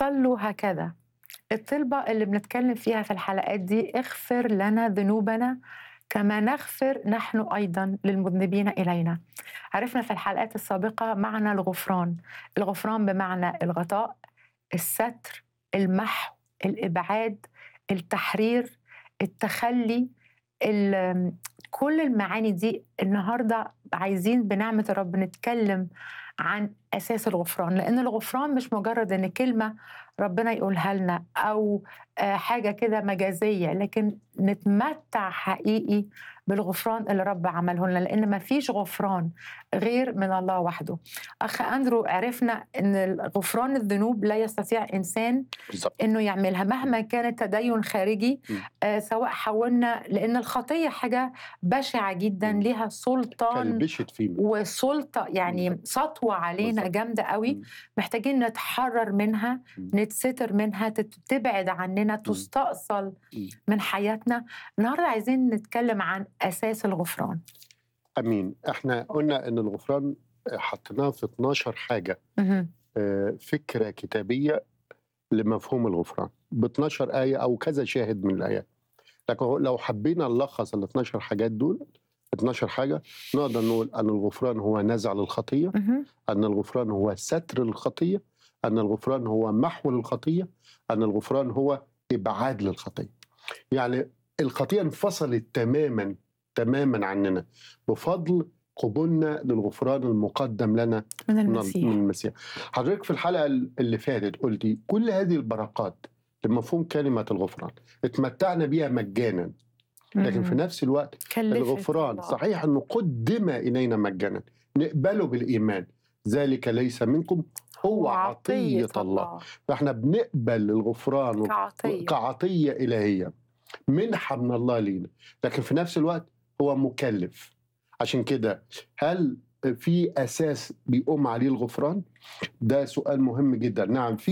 صلوا هكذا الطلبة اللي بنتكلم فيها في الحلقات دي اغفر لنا ذنوبنا كما نغفر نحن أيضا للمذنبين إلينا عرفنا في الحلقات السابقة معنى الغفران الغفران بمعنى الغطاء الستر المحو الإبعاد التحرير التخلي ال- كل المعاني دي النهارده عايزين بنعمه الرب نتكلم عن اساس الغفران لان الغفران مش مجرد ان كلمه ربنا يقولها لنا او آه، حاجه كده مجازيه لكن نتمتع حقيقي بالغفران اللي رب عمله لنا لان ما فيش غفران غير من الله وحده اخ اندرو عرفنا ان غفران الذنوب لا يستطيع انسان بالظبط انه يعملها مهما كان التدين خارجي م. آه سواء حاولنا لان الخطيه حاجه بشعه جدا م. ليها سلطان كلبشت فينا وسلطه يعني سطوه علينا بالظبط. جامده قوي م. محتاجين نتحرر منها م. نتستر منها تت- تبعد عننا تستأصل م. من حياتنا النهارده عايزين نتكلم عن اساس الغفران امين احنا قلنا ان الغفران حطيناه في 12 حاجه مهم. آه، فكره كتابيه لمفهوم الغفران ب 12 ايه او كذا شاهد من الايات لكن لو حبينا نلخص ال 12 حاجات دول 12 حاجه نقدر نقول ان الغفران هو نزع للخطيه مهم. أن الغفران هو ستر الخطية أن الغفران هو محو للخطية أن الغفران هو إبعاد للخطية يعني الخطية انفصلت تماما تماما عننا بفضل قبولنا للغفران المقدم لنا من من المسيح من المسيح حضرتك في الحلقة اللي فاتت قلتي كل هذه البركات لمفهوم كلمة الغفران اتمتعنا بيها مجانا لكن في مهم. نفس الوقت كلفت الغفران الله. صحيح انه قدم الينا مجانا نقبله بالايمان ذلك ليس منكم هو عطيه الله فاحنا بنقبل الغفران و- كعطية كعطيه الهيه منحه من الله لينا لكن في نفس الوقت هو مكلف عشان كده هل في اساس بيقوم عليه الغفران ده سؤال مهم جدا نعم في